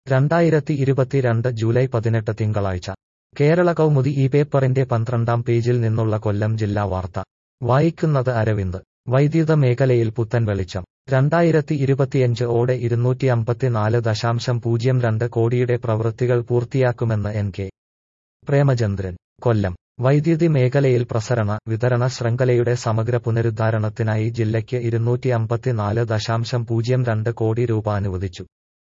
രണ്ടായിരത്തി ഇരുപത്തിരണ്ട് ജൂലൈ പതിനെട്ട് തിങ്കളാഴ്ച കേരള കൗമുദി ഈ പേപ്പറിന്റെ പന്ത്രണ്ടാം പേജിൽ നിന്നുള്ള കൊല്ലം ജില്ലാ വാർത്ത വായിക്കുന്നത് അരവിന്ദ് വൈദ്യുത മേഖലയിൽ പുത്തൻ വെളിച്ചം രണ്ടായിരത്തി ഇരുപത്തിയഞ്ച് ഓടെ ഇരുന്നൂറ്റി അമ്പത്തിനാല് ദശാംശം പൂജ്യം രണ്ട് കോടിയുടെ പ്രവൃത്തികൾ പൂർത്തിയാക്കുമെന്ന് എൻ കെ പ്രേമചന്ദ്രൻ കൊല്ലം വൈദ്യുതി മേഖലയിൽ പ്രസരണ വിതരണ ശൃംഖലയുടെ സമഗ്ര പുനരുദ്ധാരണത്തിനായി ജില്ലയ്ക്ക് ഇരുന്നൂറ്റി അമ്പത്തിനാല് ദശാംശം പൂജ്യം രണ്ട് കോടി രൂപ അനുവദിച്ചു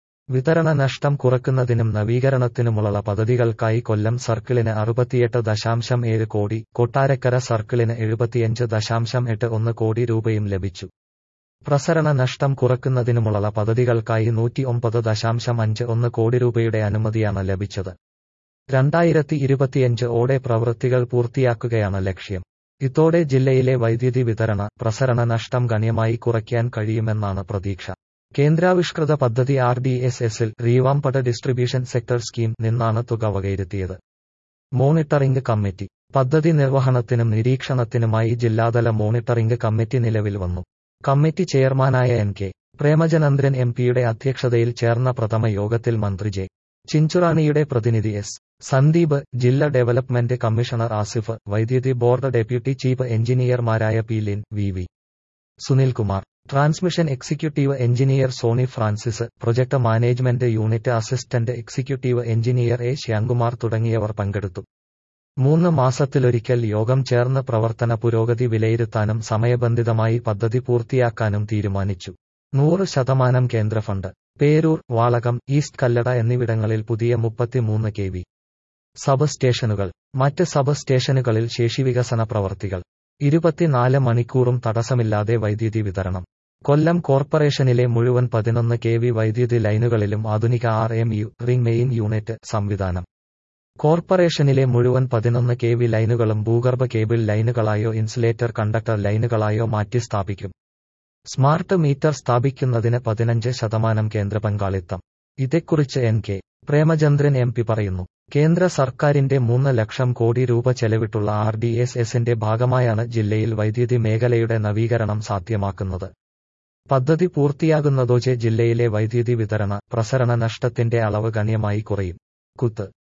വിതരണ നഷ്ടം കുറക്കുന്നതിനും നവീകരണത്തിനുമുള്ള പദ്ധതികൾക്കായി കൊല്ലം സർക്കിളിന് അറുപത്തിയെട്ട് ദശാംശം ഏഴ് കോടി കൊട്ടാരക്കര സർക്കിളിന് എഴുപത്തിയഞ്ച് ദശാംശം എട്ട് ഒന്ന് കോടി രൂപയും ലഭിച്ചു പ്രസരണ നഷ്ടം കുറക്കുന്നതിനുമുള്ള പദ്ധതികൾക്കായി നൂറ്റി ഒമ്പത് ദശാംശം അഞ്ച് ഒന്ന് കോടി രൂപയുടെ അനുമതിയാണ് ലഭിച്ചത് രണ്ടായിരത്തി ഇരുപത്തിയഞ്ച് ഓടെ പ്രവൃത്തികൾ പൂർത്തിയാക്കുകയാണ് ലക്ഷ്യം ഇതോടെ ജില്ലയിലെ വൈദ്യുതി വിതരണ പ്രസരണ നഷ്ടം ഗണ്യമായി കുറയ്ക്കാൻ കഴിയുമെന്നാണ് പ്രതീക്ഷ കേന്ദ്രാവിഷ്കൃത പദ്ധതി ആർ ഡി എസ് എസിൽ റീവാംപട ഡിസ്ട്രിബ്യൂഷൻ സെക്ടർ സ്കീം നിന്നാണ് തുക വകയിരുത്തിയത് മോണിറ്ററിംഗ് കമ്മിറ്റി പദ്ധതി നിർവഹണത്തിനും നിരീക്ഷണത്തിനുമായി ജില്ലാതല മോണിറ്ററിംഗ് കമ്മിറ്റി നിലവിൽ വന്നു കമ്മിറ്റി ചെയർമാനായ എൻ കെ പ്രേമചന്ദ്രൻ എം പിയുടെ അധ്യക്ഷതയിൽ ചേർന്ന പ്രഥമ യോഗത്തിൽ മന്ത്രി ജെ ചിഞ്ചുറാണിയുടെ പ്രതിനിധി എസ് സന്ദീപ് ജില്ലാ ഡെവലപ്മെന്റ് കമ്മീഷണർ ആസിഫ് വൈദ്യുതി ബോർഡ് ഡെപ്യൂട്ടി ചീഫ് എഞ്ചിനീയർമാരായ P Lin V V Sunilkumar transmission executive engineer Sony Francis project management unit assistant executive engineer A Shyamkumar തുടങ്ങിയവർ പങ്കെടുത്തു മൂന്ന് മാസത്തിലൊരിക്കൽ യോഗം ചേർന്ന് പ്രവർത്തന പുരോഗതി വിലയിരുത്താനും സമയബന്ധിതമായി പദ്ധതി പൂർത്തിയാക്കാനും തീരുമാനിച്ചു നൂറ് ശതമാനം കേന്ദ്ര ഫണ്ട് പേരൂർ വാളകം ഈസ്റ്റ് കല്ലട എന്നിവിടങ്ങളിൽ പുതിയ മുപ്പത്തിമൂന്ന് കെ വി സബ് സ്റ്റേഷനുകൾ മറ്റ് സബ് സ്റ്റേഷനുകളിൽ ശേഷിവികസന പ്രവർത്തികൾ ഇരുപത്തിനാല് മണിക്കൂറും തടസ്സമില്ലാതെ വൈദ്യുതി വിതരണം കൊല്ലം കോർപ്പറേഷനിലെ മുഴുവൻ പതിനൊന്ന് കെ വി വൈദ്യുതി ലൈനുകളിലും ആധുനിക R M U ring main unit സംവിധാനം കോർപ്പറേഷനിലെ മുഴുവൻ പതിനൊന്ന് കെ വി ലൈനുകളും ഭൂഗർഭ കേബിൾ ലൈനുകളായോ ഇൻസുലേറ്റർ കണ്ടക്ടർ ലൈനുകളായോ മാറ്റി സ്ഥാപിക്കും സ്മാർട്ട് മീറ്റർ സ്ഥാപിക്കുന്നതിന് പതിനഞ്ച് ശതമാനം കേന്ദ്ര പങ്കാളിത്തം ഇതേക്കുറിച്ച് N K Premachandran M P പറയുന്നു കേന്ദ്ര സർക്കാരിന്റെ മൂന്ന് ലക്ഷം കോടി രൂപ ചെലവിട്ടുള്ള ആർ ഡി എസ് എസിന്റെ ഭാഗമായാണ് ജില്ലയിൽ വൈദ്യുതി മേഖലയുടെ നവീകരണം സാധ്യമാക്കുന്നത് പദ്ധതി പൂർത്തിയാകുന്നതോടെ ജില്ലയിലെ വൈദ്യുതി വിതരണ പ്രസരണ നഷ്ടത്തിന്റെ അളവ് ഗണ്യമായി കുറയും കുത്ത്